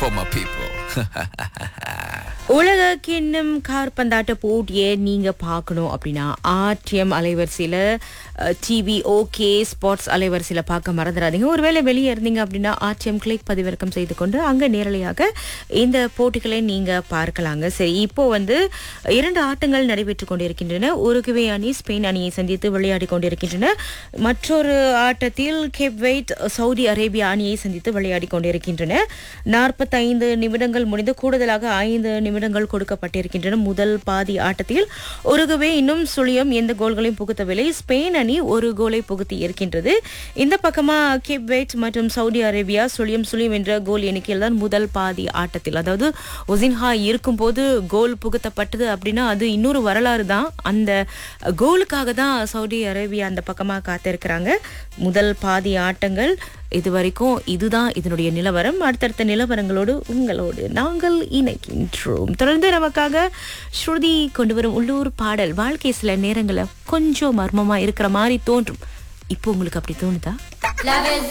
for my people. உலக கிண்ணம் கார்பந்தாட்ட போட்டியை நீங்க பார்க்கணும் அப்படின்னா ஆர்டிஎம் அலைவரிசையில டிவி ஓகே ஸ்பாட்ஸ் அலைவரிசையில பார்க்க மறந்துடாதீங்க ஒருவேளை வெளியே இருந்தீங்க அப்படின்னா ஆர்டிஎம் கிளிக் பதிவிறக்கம் செய்து கொண்டு அங்க நேரலையாக இந்த போட்டிகளை நீங்க பார்க்கலாங்க சரி இப்போ வந்து இரண்டு ஆட்டங்கள் நடைபெற்றுக் கொண்டிருக்கின்றன உருகுவே அணி ஸ்பெயின் அணியை சந்தித்து விளையாடி கொண்டிருக்கின்றன மற்றொரு ஆட்டத்தில் கெப்வெயிட் சவுதி அரேபியா அணியை சந்தித்து விளையாடி கொண்டிருக்கின்றன நாற்பத்தைந்து நிமிடங்கள் முடிந்து கூடுதலாக ஐந்து நிமிடங்கள் கொடுக்கப்பட்டிருக்கின்றன முதல் பாதி ஆட்டத்தில் உருகுவே இன்னும் சுழியம் எந்த கோல்களையும் புகுத்தவில்லை ஸ்பெயின் அணி ஒரு கோலை புகுத்தி இருக்கின்றது இந்த பக்கமா கெப்வெயிட் மற்றும் சவுதி அரேபியா சுழியம் சுழியம் என்ற கோல் எண்ணிக்கையில் தான் முதல் பாதி ஆட்டத்தில் அதாவது ஒசின்ஹா இருக்கும்போது கோல் புகுத்தப்பட்டது அப்படின்னா அது இன்னொரு வரலாறு தான் அந்த கோலுக்காக தான் சவுதி அரேபியா அந்த பக்கமா காத்திருக்கிறாங்க முதல் பாதி ஆட்டங்கள் இது வரைக்கும் இதுதான் இதனுடைய நிலவரம் அடுத்தடுத்த நிலவரங்களோடு உங்களோடு நாங்கள் இணைக்கின்றோம் தொடர்ந்து நமக்காக ஸ்ருதி கொண்டு வரும் உள்ளூர் பாடல் வாழ்க்கை சில நேரங்களில் கொஞ்சம் மர்மமா இருக்கிற மாதிரி தோன்றும் இப்போ உங்களுக்கு அப்படி தோணுதா Love is